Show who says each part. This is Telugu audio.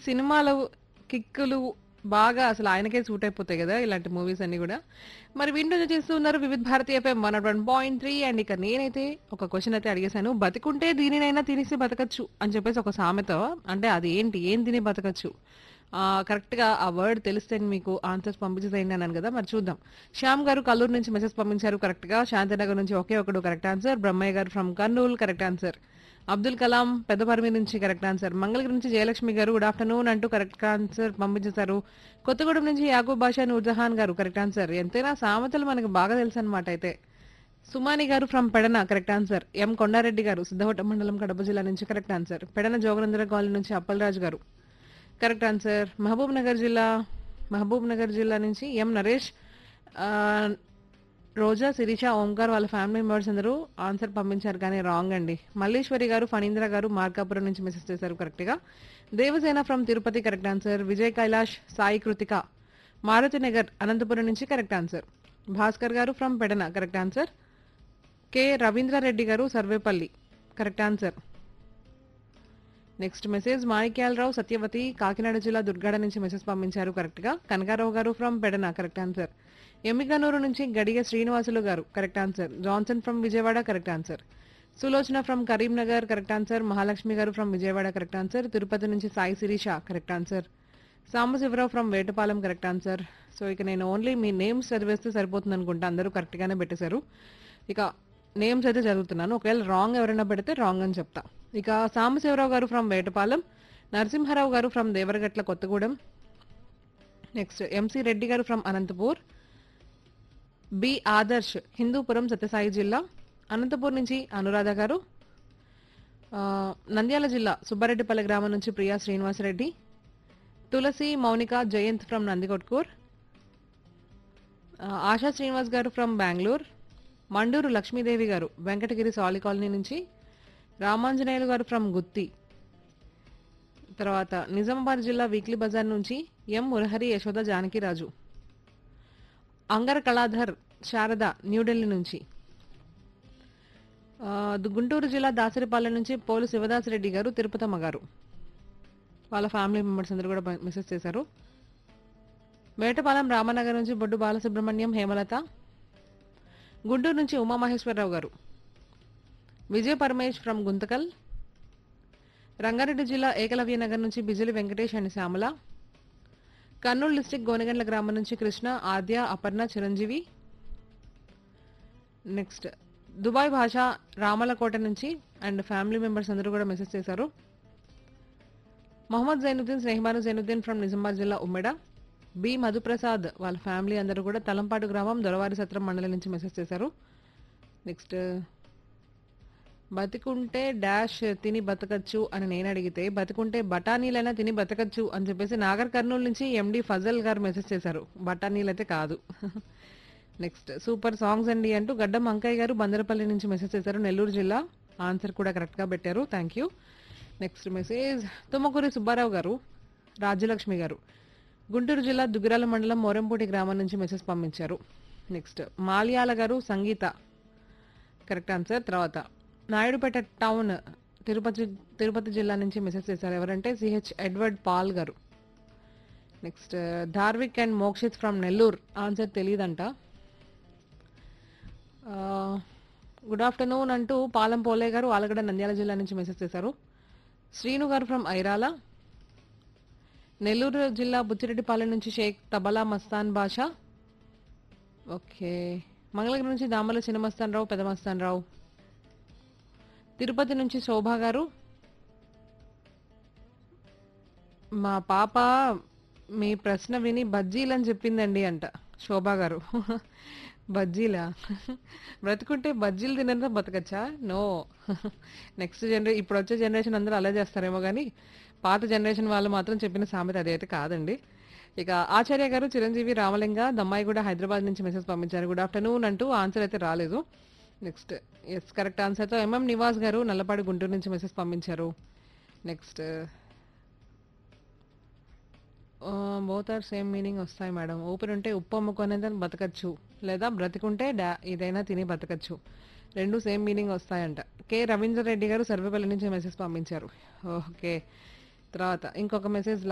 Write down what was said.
Speaker 1: సినిమాలు కిక్కులు బాగా అసలు ఆయనకే సూట్ అయిపోతాయి కదా ఇలాంటి మూవీస్ అన్ని కూడా మరి వింటూ చేస్తూ ఉన్నారు Vividh Bharati FM one one point three and ఇక నేనైతే ఒక క్వశ్చన్ అయితే అడిగేశాను బతికుంటే దీనినైనా తినేసి బతకచ్చు అని చెప్పేసి ఒక సామెత అంటే అది ఏంటి ఏం తిని బతకచ్చు ఆ, కరెక్ట్ గా ఆ వర్డ్ తెలిస్తే మీకు ఆన్సర్స్ పంపించేసేయండి అన్నాను కదా మరి చూద్దాం శ్యామ్ గారు కల్లూరు నుంచి మెసేజ్ పంపించారు కరెక్ట్ గా శాంతినగర్ నుంచి ఒకే ఒకడు correct answer Brahmaiah garu from Kurnool correct answer Abdul Kalam Peddaparimi నుంచి కరెక్ట్ ఆన్సర్ మంగళగిరి నుంచి జయలక్ష్మి గారు గుడ్ ఆఫ్టర్నూన్ అంటూ కరెక్ట్ ఆన్సర్ పంపించేశారు కొత్తగూడెం నుంచి యాకూబ్ బాషా నూర్జహాన్ గారు కరెక్ట్ ఆన్సర్ ఎంతైనా సామెతలు మనకు బాగా తెలుసు అనమాట అయితే Sumani garu from Pedana correct answer M Kondareddy garu Siddhavata మండలం కడప జిల్లా నుంచి correct answer Pedana Joganandara colony నుంచి అప్పలరాజు గారు కరెక్ట్ ఆన్సర్ మహబూబ్ నగర్ జిల్లా మహబూబ్ నగర్ జిల్లా నుంచి ఎం నరేష్ ఆ, రోజా శిరీష ఓంకార్ వాళ్ళ ఫ్యామిలీ మెంబర్స్ అందరూ ఆన్సర్ పంపించారు కానీ రాంగ్ అండి మల్లేశ్వరి గారు ఫణీంద్ర గారు మార్కాపురం నుంచి మెసేజ్ చేశారు కరెక్ట్ గా Devasena from Tirupati correct answer Vijay Kailash Sai Krithika Maruthi Nagar Anantapuram నుంచి correct answer Bhaskar garu from Pedana correct answer K Ravindrareddy garu Sarvepalli correct answer next message Manikyalarao Satyavathi Kakinada జిల్లా దుర్గాడ నుంచి మెసేజ్ పంపించారు కరెక్ట్ గా Kanakarao garu from Pedana correct answer Yemmiganur నుంచి Gadiga Srinivasulu garu correct answer Johnson from Vijayawada correct answer Sulochana from Karimnagar correct answer Mahalakshmi garu from Vijayawada correct answer Tirupati నుంచి Sai Sirisha correct answer Sambasivarao from Vetapalem correct answer so ఇక నేను ఓన్లీ మీ నేమ్స్ చదివేస్తే సరిపోతుంది అనుకుంటా అందరూ కరెక్ట్ గానే పెట్టేశారు ఇక నేమ్స్ అయితే చదువుతున్నాను ఒకవేళ రాంగ్ ఎవరైనా పెడితే రాంగ్ అని చెప్తా ఇక సాంబశివరావు గారు from Vetapalem Narasimharao garu from Devaragatla Kothagudem next MC Reddy garu from Anantapur B Adarsh Hindupuram Satyasai జిల్లా అనంతపూర్ నుంచి అనురాధ గారు ఆ, నంద్యాల జిల్లా సుబ్బారెడ్డిపల్లి గ్రామం నుంచి ప్రియా శ్రీనివాసరెడ్డి తులసి మౌనిక జయంత్ ఫ్రమ్ నందికొట్కూర్ ఆ, ఆశా శ్రీనివాస్ గారు ఫ్రమ్ బెంగళూరు మండూరు లక్ష్మీదేవి గారు వెంకటగిరి సాలి కాలనీ నుంచి రామాంజనేయులు గారు ఫ్రమ్ గుత్తి తర్వాత నిజామాబాద్ జిల్లా వీక్లీ బజార్ నుంచి ఎం మురహరి యశోద జానకిరాజు అంగర కళాధర్ శారద న్యూఢిల్లీ నుంచి ఆ, దు- గుంటూరు జిల్లా దాసరిపాలెం నుంచి పోలు శివదాసరెడ్డి గారు తిరుపతమ్మ గారు వాళ్ళ ఫ్యామిలీ మెంబర్స్ అందరూ కూడా మె- మెసేజ్ చేశారు వేటపాలెం రామనగర్ నుంచి బొడ్డు బాలసుబ్రహ్మణ్యం హేమలత గుంటూరు నుంచి ఉమామహేశ్వరరావు గారు విజయ పరమేష్ ఫ్రమ్ గుంతకల్ రంగారెడ్డి జిల్లా ఏకలవ్య నగర్ నుంచి బిజిలి వెంకటేష్ అండ్ శ్యామల కర్నూలు డిస్టిక్ గోనగండ్ల గ్రామం నుంచి కృష్ణ ఆద్య అపర్ణ చిరంజీవి నెక్స్ట్ దుబాయ్ భాష రామలకోట నుంచి అండ్ ఫ్యామిలీ మెంబర్స్ అందరూ కూడా మెసేజ్ చేశారు మొహమ్మద్ జైనుద్దీన్ స్నేహబాను జైనుద్దీన్ ఫ్రమ్ నిజామాబాద్ జిల్లా ఉమ్మెడ బి మధుప్రసాద్ వాళ్ళ ఫ్యామిలీ అందరూ కూడా తలంపాటు గ్రామం దొరవారి సత్రం మండలం నుంచి మెసేజ్ చేశారు నెక్స్ట్ బతికుంటే డాష్ తిని బతకచ్చు అని నేను అడిగితే బతికుంటే బఠానీలైనా తిని బతకచ్చు అని చెప్పేసి నాగర్ కర్నూలు నుంచి ఎండి ఫజల్ గారు మెసేజ్ చేశారు బఠానీలు అయితే కాదు నెక్స్ట్ సూపర్ సాంగ్స్ అండి అంటూ గడ్డం అంకయ్య గారు బందరపల్లి నుంచి మెసేజ్ చేశారు నెల్లూరు జిల్లా ఆన్సర్ కూడా కరెక్ట్ గా పెట్టారు thank you next message Tummakuri Subbarao garu Rajyalakshmi గారు గుంటూరు జిల్లా దుగ్గిరాల మండలం మోరంపూటి గ్రామం నుంచి మెసేజ్ పంపించారు నెక్స్ట్ మాల్యాల గారు సంగీత కరెక్ట్ ఆన్సర్ తర్వాత నాయుడుపేట టౌన్ తిరుపతి తిరుపతి జిల్లా నుంచి మెసేజ్ చేశారు ఎవరంటే CH Edward Paul garu next Dharvik and Mokshith from Nellore answer తెలియదంట గుడ్ ఆఫ్టర్నూన్ అంటూ పాలం పోలే గారు ఆలగడ నంద్యాల జిల్లా నుంచి మెసేజ్ చేశారు శ్రీను గారు ఫ్రమ్ ఐరాల నెల్లూరు జిల్లా బుచ్చిరెడ్డిపాలెం నుంచి షేక్ తబలా మస్తాన్ బాషా ఓకే మంగళగిరి నుంచి దామల చిన్న మస్తాన్ రావు పెద్ద మస్తాన్ రావు తిరుపతి నుంచి శోభా గారు మా పాప మీ ప్రశ్న విని బజ్జీలని చెప్పిందండి అంట శోభా గారు బజ్జీలా బ్రతుకుంటే బజ్జీలు తినంత బతకచ్చా నో నెక్స్ట్ జనరే ఇప్పుడు వచ్చే జనరేషన్ అందరూ అలా చేస్తారేమో కానీ పాత జనరేషన్ వాళ్ళు మాత్రం చెప్పిన సామెత అదైతే కాదండి ఇక ఆచార్య గారు చిరంజీవి రామలింగ దమ్మాయి కూడా హైదరాబాద్ నుంచి మెసేజ్ పంపించారు గుడ్ ఆఫ్టర్నూన్ అంటూ ఆన్సర్ అయితే రాలేదు నెక్స్ట్ ఎస్ కరెక్ట్ ఆన్సర్తో ఎంఎం నివాస్ గారు నల్లపాడు గుంటూరు నుంచి మెసేజ్ పంపించారు next both are same meaning వస్తాయి మేడం ఊపిరి ఉంటే ఉప్పు అమ్ముకునేది బతకచ్చు లేదా బ్రతికుంటే డా ఏదైనా తిని బతకచ్చు రెండు సేమ్ మీనింగ్ వస్తాయంట కె రవీంద్ర రెడ్డి గారు సర్వేపల్లి నుంచి మెసేజ్ పంపించారు ఓకే తర్వాత ఇంకొక మెసేజ్